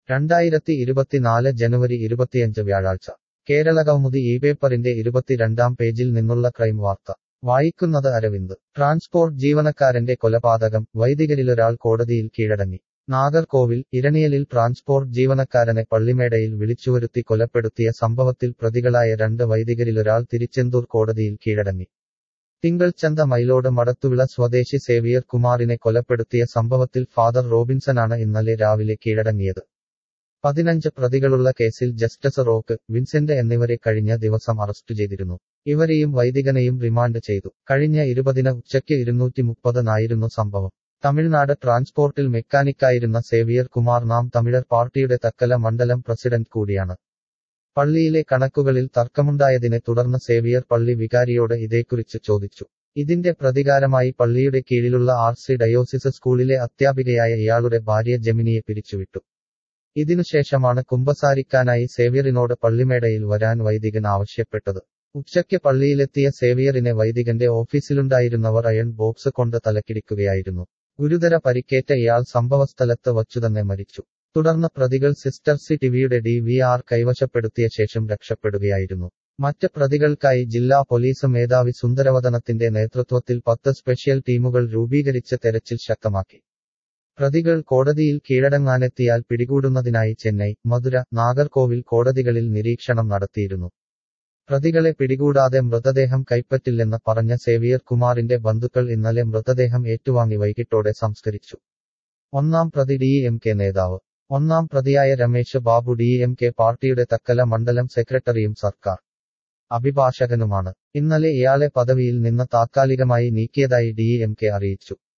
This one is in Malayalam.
രണ്ടായിരത്തി ഇരുപത്തിനാല് ജനുവരി ഇരുപത്തിയഞ്ച് വ്യാഴാഴ്ച കേരളകൗമുദി ഈ പേപ്പറിന്റെ ഇരുപത്തിരണ്ടാം പേജിൽ നിന്നുള്ള ക്രൈം വാർത്ത വായിക്കുന്നത് അരവിന്ദ് ട്രാൻസ്പോർട്ട് ജീവനക്കാരന്റെ കൊലപാതകം വൈദികരിലൊരാൾ കോടതിയിൽ കീഴടങ്ങി നാഗർകോവിൽ ഇരണിയലിൽ ട്രാൻസ്പോർട്ട് ജീവനക്കാരനെ പള്ളിമേടയിൽ വിളിച്ചുവരുത്തി കൊലപ്പെടുത്തിയ സംഭവത്തിൽ പ്രതികളായ രണ്ട് വൈദികരിലൊരാൾ തിരുച്ചെന്തൂർ കോടതിയിൽ കീഴടങ്ങി തിങ്കളച്ചന്ത മൈലോട് മടത്തുവിള സ്വദേശി സേവിയർ കുമാറിനെ കൊലപ്പെടുത്തിയ സംഭവത്തിൽ ഫാദർ റോബിൻസനാണ് ഇന്നലെ രാവിലെ കീഴടങ്ങിയത് പതിനഞ്ച് പ്രതികളുള്ള കേസിൽ ജസ്റ്റിസ് റോക്ക് വിൻസെന്റ് എന്നിവരെ കഴിഞ്ഞ ദിവസം അറസ്റ്റ് ചെയ്തിരുന്നു ഇവരെയും വൈദികനെയും റിമാൻഡ് ചെയ്തു കഴിഞ്ഞ ഇരുപതിന് ഉച്ചയ്ക്ക് ഇരുന്നൂറ്റി മുപ്പതിനായിരുന്നു സംഭവം തമിഴ്നാട് ട്രാൻസ്പോർട്ടിൽ മെക്കാനിക്കായിരുന്ന സേവിയർ കുമാർ നാം തമിഴർ പാർട്ടിയുടെ തക്കല മണ്ഡലം പ്രസിഡന്റ് കൂടിയാണ് പള്ളിയിലെ കണക്കുകളിൽ തർക്കമുണ്ടായതിനെ തുടർന്ന് സേവിയർ പള്ളി വികാരിയോട് ഇതേക്കുറിച്ച് ചോദിച്ചു ഇതിന്റെ പ്രതികാരമായി പള്ളിയുടെ കീഴിലുള്ള ആർ സി ഡയോസിസ് സ്കൂളിലെ അധ്യാപികയായ ഇയാളുടെ ഭാര്യ ജെമിനിയെ പിരിച്ചുവിട്ടു ഇതിനുശേഷമാണ് കുമ്പസാരിക്കാനായി സേവ്യറിനോട് പള്ളിമേടയിൽ വരാൻ വൈദികൻ ആവശ്യപ്പെട്ടത് ഉച്ചയ്ക്ക് പള്ളിയിലെത്തിയ സേവിയറിനെ വൈദികന്റെ ഓഫീസിലുണ്ടായിരുന്നവർ അയൺ ബോക്സ് കൊണ്ട് തലക്കിടിക്കുകയായിരുന്നു ഗുരുതര പരിക്കേറ്റ ഇയാൾ സംഭവസ്ഥലത്ത് വച്ചുതന്നെ മരിച്ചു തുടർന്ന് പ്രതികൾ സിസ്റ്റർ സി ടിവിയുടെ ഡി വി ആർ കൈവശപ്പെടുത്തിയ ശേഷം രക്ഷപ്പെടുകയായിരുന്നു മറ്റ് പ്രതികൾക്കായി ജില്ലാ പോലീസ് മേധാവി സുന്ദരവദനത്തിന്റെ നേതൃത്വത്തിൽ പത്ത് സ്പെഷ്യൽ ടീമുകൾ രൂപീകരിച്ച് തെരച്ചിൽ ശക്തമാക്കി പ്രതികൾ കോടതിയിൽ കീഴടങ്ങാനെത്തിയാൽ പിടികൂടുന്നതിനായി ചെന്നൈ മധുര നാഗർകോവിൽ കോടതികളിൽ നിരീക്ഷണം നടത്തിയിരുന്നു പ്രതികളെ പിടികൂടാതെ മൃതദേഹം കൈപ്പറ്റില്ലെന്ന് പറഞ്ഞ സേവിയർ കുമാറിന്റെ ബന്ധുക്കൾ ഇന്നലെ മൃതദേഹം ഏറ്റുവാങ്ങി വൈകിട്ടോടെ സംസ്കരിച്ചു ഒന്നാം പ്രതി ഡി എം കെ നേതാവ് ഒന്നാം പ്രതിയായ Ramesh Babu D M K പാർട്ടിയുടെ തക്കല മണ്ഡലം സെക്രട്ടറിയും സർക്കാർ അഭിഭാഷകനുമാണ് ഇന്നലെ ഇയാളെ പദവിയിൽ നിന്ന് താത്കാലികമായി നീക്കിയതായി ഡി എം കെ അറിയിച്ചു